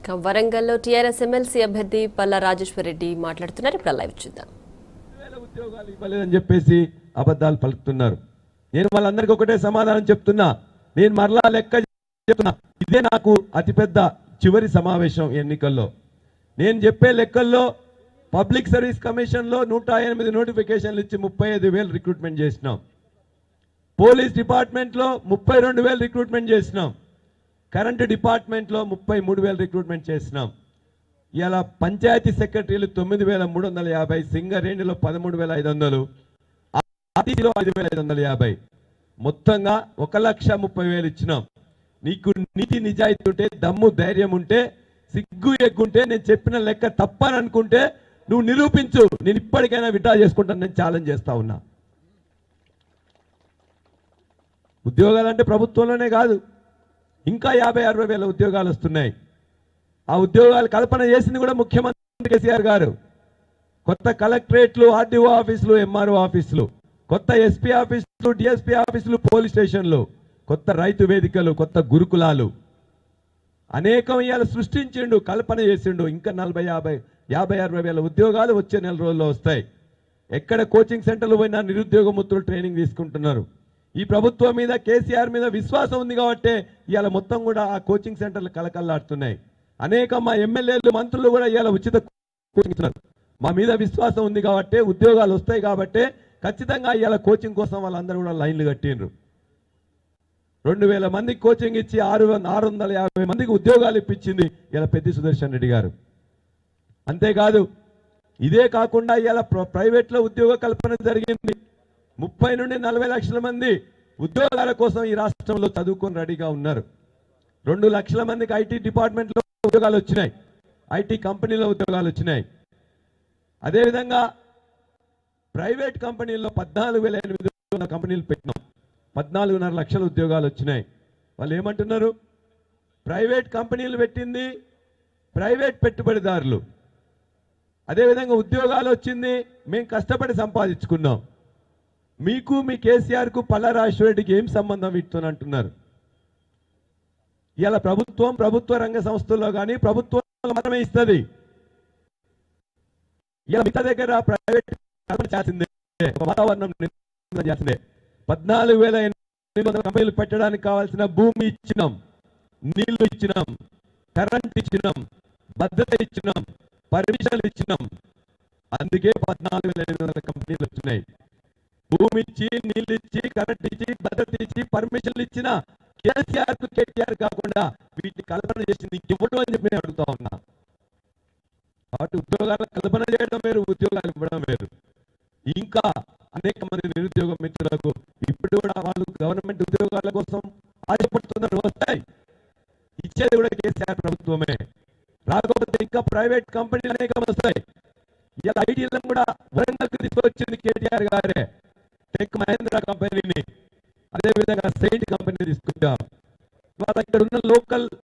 ఇక వరంగల్లో TRS MLC అభ్యర్థి పల్లా రాజేశ్వరరెడ్డి మాట్లాడుతున్నారు ఇప్పుడు లైవ్ చూద్దాం వేల ఉద్యోగాలు ఇవ్వలేదని చెప్పేసి అబద్ధాలు పలుకుతున్నారు నేను వాళ్ళందరికీ ఒకటే సమాధానం చెప్తున్నా నేను మరలా లెక్క చెప్తున్నా ఇదే నాకు అతిపెద్ద చివరి సమావేశం ఎన్నికల్లో నేను చెప్పే లెక్కల్లో పబ్లిక్ సర్వీస్ కమిషన్లో నూట ఎనిమిది నోటిఫికేషన్లు ఇచ్చి ముప్పై ఐదు వేలు రిక్రూట్మెంట్ చేసినాం పోలీస్ డిపార్ట్మెంట్లో ముప్పై రెండు వేలు రిక్రూట్మెంట్ చేసినాం కరెంటు డిపార్ట్మెంట్లో ముప్పై మూడు వేలు రిక్రూట్మెంట్ చేసినాం ఇలా పంచాయతీ సెక్రటరీలు తొమ్మిది వేల మూడు వందల యాభై సింగరేణిలో పదమూడు వేల ఐదు వందలు ఆర్టీసీలో ఐదు వేల ఐదు వందల యాభై మొత్తంగా ఒక లక్ష ముప్పై వేలు ఇచ్చినాం నీకు నీతి నిజాయితీ ఉంటే దమ్ము ధైర్యం ఉంటే సిగ్గు ఎగ్గుంటే నేను చెప్పిన లెక్క తప్పని అనుకుంటే నువ్వు నిరూపించు నేను ఇప్పటికైనా విడ్డా చేసుకుంటాను నేను ఛాలెంజ్ చేస్తా ఉన్నా ఉద్యోగాలు అంటే ప్రభుత్వంలోనే కాదు ఇంకా యాభై అరవై వేల ఉద్యోగాలు వస్తున్నాయి ఆ ఉద్యోగాలు కల్పన చేసింది కూడా ముఖ్యమంత్రి కేసీఆర్ గారు కొత్త కలెక్టరేట్లు ఆర్డీఓ ఆఫీసులు ఎంఆర్ఓ ఆఫీసులు కొత్త ఎస్పీ ఆఫీసులు డిఎస్పీ ఆఫీసులు పోలీస్ స్టేషన్లు కొత్త రైతు వేదికలు కొత్త గురుకులాలు అనేకం ఇవాళ సృష్టించిండు కల్పన చేసిండు ఇంకా నలభై యాభై యాభై అరవై వేల ఉద్యోగాలు వచ్చే నెల రోజుల్లో వస్తాయి ఎక్కడ కోచింగ్ సెంటర్లు పోయినా నిరుద్యోగ ముత్తులు ట్రైనింగ్ తీసుకుంటున్నారు ఈ ప్రభుత్వం మీద కేసీఆర్ మీద విశ్వాసం ఉంది కాబట్టి ఇవాళ మొత్తం కూడా ఆ కోచింగ్ సెంటర్లు కలకల్లాడుతున్నాయి అనేక మా ఎమ్మెల్యేలు మంత్రులు కూడా ఇవాళ ఉచిత కోచింగ్ ఇస్తున్నారు మా మీద విశ్వాసం ఉంది కాబట్టి ఉద్యోగాలు వస్తాయి కాబట్టి ఖచ్చితంగా ఇవాళ కోచింగ్ కోసం వాళ్ళందరూ కూడా లైన్లు కట్టిండ్రు రెండు వేల మందికి కోచింగ్ ఇచ్చి ఆరు వం- ఆరు వందల యాభై మందికి ఉద్యోగాలు ఇప్పించింది ఇలా పెద్ది సుదర్శన్ రెడ్డి గారు అంతేకాదు ఇదే కాకుండా ఇవాళ ప్ర- ప్రైవేట్లో ఉద్యోగ కల్పన జరిగింది ముప్పై నుండి నలభై లక్షల మంది ఉద్యోగాల కోసం ఈ రాష్ట్రంలో చదువుకొని రెడీగా ఉన్నారు రెండు లక్షల మందికి ఐటీ డిపార్ట్మెంట్లో ఉద్యోగాలు వచ్చినాయి ఐటీ కంపెనీలో ఉద్యోగాలు వచ్చినాయి అదేవిధంగా ప్రైవేట్ కంపెనీల్లో పద్నాలుగు వేల ఎనిమిది వందల కంపెనీలు పెట్టినాం పద్నాలుగున్నర లక్షల ఉద్యోగాలు వచ్చినాయి వాళ్ళు ఏమంటున్నారు ప్రైవేట్ కంపెనీలు పెట్టింది ప్రైవేట్ పెట్టుబడిదారులు అదేవిధంగా ఉద్యోగాలు వచ్చింది మేము కష్టపడి సంపాదించుకున్నాం మీకు మీ కేసీఆర్కు పల్లరాశ్వరెడ్డికి ఏం సంబంధం వీటితో అంటున్నారు ఇలా ప్రభుత్వం ప్రభుత్వ రంగ సంస్థల్లో కానీ ప్రభుత్వం మాత్రమే ఇస్తుంది ఇలా మిగతా దగ్గర ప్రైవేట్ కల్పన చేసిందే ఒక వాతావరణం నిర్మాణం చేసిందే పద్నాలుగు వేల ఎనిమిది వందల కంపెనీలు పెట్టడానికి కావాల్సిన భూమి ఇచ్చినాం నీళ్లు ఇచ్చినాం కరెంట్ ఇచ్చినాం భద్రత ఇచ్చినాం పర్మిషన్లు ఇచ్చినాం అందుకే పద్నాలుగు వేల ఎనిమిది వందల కంపెనీలు వచ్చినాయి భూమి ఇచ్చి నీళ్లు ఇచ్చి కరెంట్ ఇచ్చి భద్రత ఇచ్చి పర్మిషన్లు ఇచ్చిన కేసీఆర్ కు కేటీఆర్ కాకుండా వీటిని కల్పన చేసింది ఇవ్వడం అని చెప్పి నేను అడుగుతా ఉన్నా కాబట్టి ఉద్యోగాల కల్పన చేయడం వేరు ఉద్యోగాలు ఇవ్వడం వేరు ఇంకా అనేక మంది నిరుద్యోగ మిత్రులకు ఇప్పుడు కూడా వాళ్ళు గవర్నమెంట్ ఉద్యోగాల కోసం ఆశపడుతున్నారు వస్తాయి ఇచ్చేది కూడా కేసీఆర్ ప్రభుత్వమే రాకపోతే ఇంకా ప్రైవేట్ కంపెనీలు అనేకం వస్తాయి ఇలా ఐటీలను కూడా వరంగల్కి తీసుకొచ్చింది కేటీఆర్ గారే టెక్ మహేంద్ర కంపెనీని అదేవిధంగా సెయింట్ కంపెనీ తీసుకొచ్చాం వాళ్ళ ఇక్కడ ఉన్న లోకల్